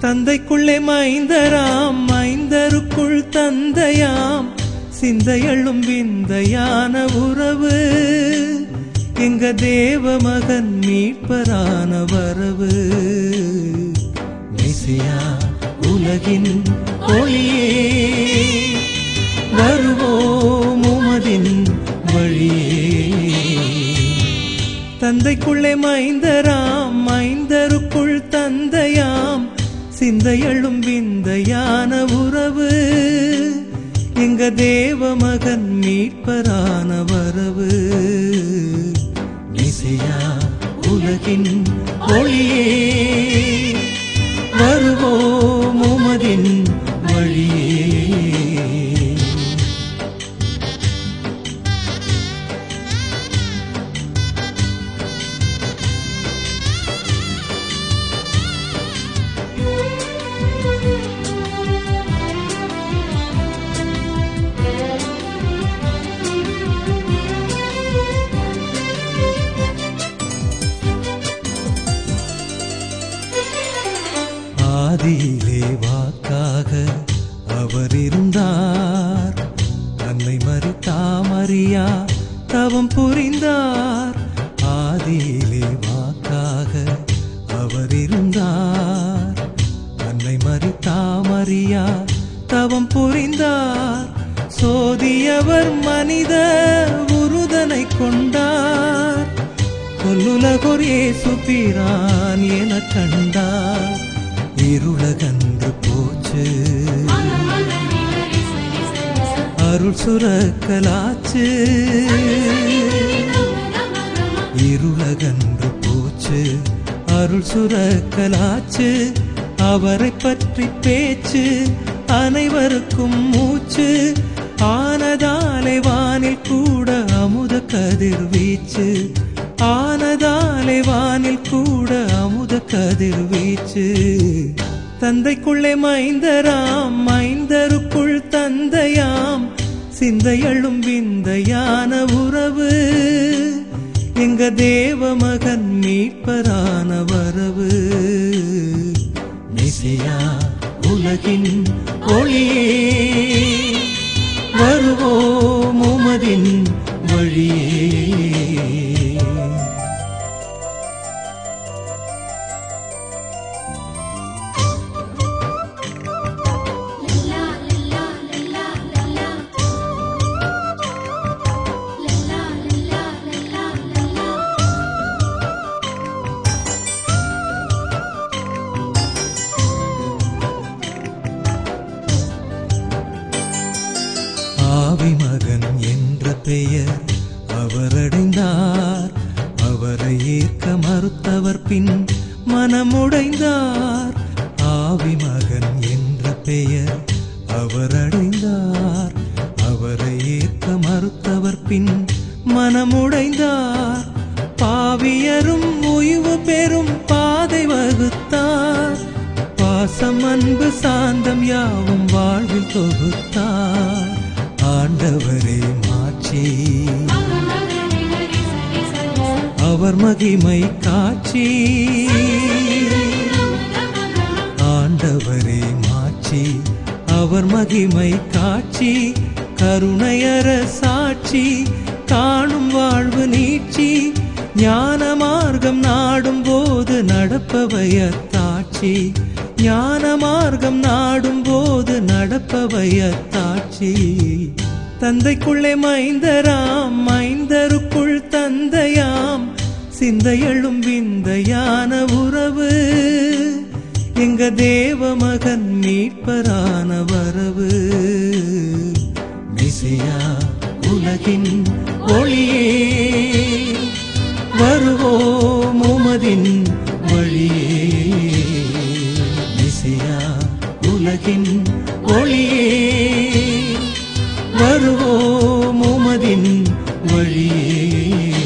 தந்தைக்குள்ளே மைந்தராம் மைந்தருக்குள் தந்தையாம் சிந்தையள்ளும் விந்தையான உறவு எங்க தேவ மகன் மீட்பரான வரவு மெசியா உலகின் ஒளியே வருவோம் உமதின் வழியே தந்தைக்குள்ளே மைந்தராம் மைந்தருக்குள் தந்தையாம் சிந்தையள்ளும் விந்தையான உறவு எங்க தேவ மகன் மீட்பரான வரவு இசையா உலகின் ஒளியே வருவோம் உமதின் வழியே ஆதியிலே வாக்காக அவர் இருந்தார் தன்னை மறித்தாமறியா தவம் புரிந்தார் ஆதியிலே வாக்காக அவர் இருந்தார் தன்னை மறித்தாமறியா தவம் புரிந்தார் சோதியவர் மனித உருதனை கொண்டார் கொல்லுலகோர் இயேசு பிரான் என கண்டார் இருளகன்று போச்சு அருள் சுரக்கலாச்சு இருளகன்று போச்சு அருள் சுரக்கலாச்சு அவரை பற்றி பேச்சு அனைவருக்கும் மூச்சு ஆனதாலே வானில் கூட அமுத கதிர்வீச்சு ஆனதாலே வானில் கூட அமுத கதிர்வீச்சு தந்தைக்குள்ளே மைந்தராம் மைந்தருக்குள் தந்தையாம் சிந்தையள்ளும் விந்தையான உறவு எங்க தேவ மகன் மீட்பரான வரவு மெசியா உலகின் ஒளியே வருவோம் உமதின் வழியே ஆவி மகன் என்ற பெயர் அவர் அடைந்தார் அவரை ஏற்க மறுத்தவர் பின் மனமுடைந்தார் ஆவி மகன் என்ற பெயர் அவர் அடைந்தார் அவரை ஏற்க மறுத்தவர் பின் மனமுடைந்தார் பாவியரும் ஓய்வு பெறும் பாதை வகுத்தார் பாசம் அன்பு சாந்தம் யாவும் வாழ்வில் தொகுத்தார் ஆண்டவரே மாட்சி அவர் மகிமை காட்சி ஆண்டவரே மாட்சி அவர் மகிமை காட்சி கருணையர சாட்சி காணும் வாழ்வு நீட்சி ஞான மார்க்கம் நாடும் போது நடப்பவையர் தாட்சி ஞான மார்க்கம் நாடும் போது நடப்பவையர் தாட்சி தந்தைக்குள்ளே மைந்தராம் மைந்தருக்குள் தந்தையாம் சிந்தையள்ளும் விந்தையான உறவு எங்க தேவ மகன் மீட்பரான வரவு மெசியா உலகின் ஒளியே வருவோம் உமதின் வழியே மெசியா உலகின் ஒளியே வருவோம் உமதின் வழியே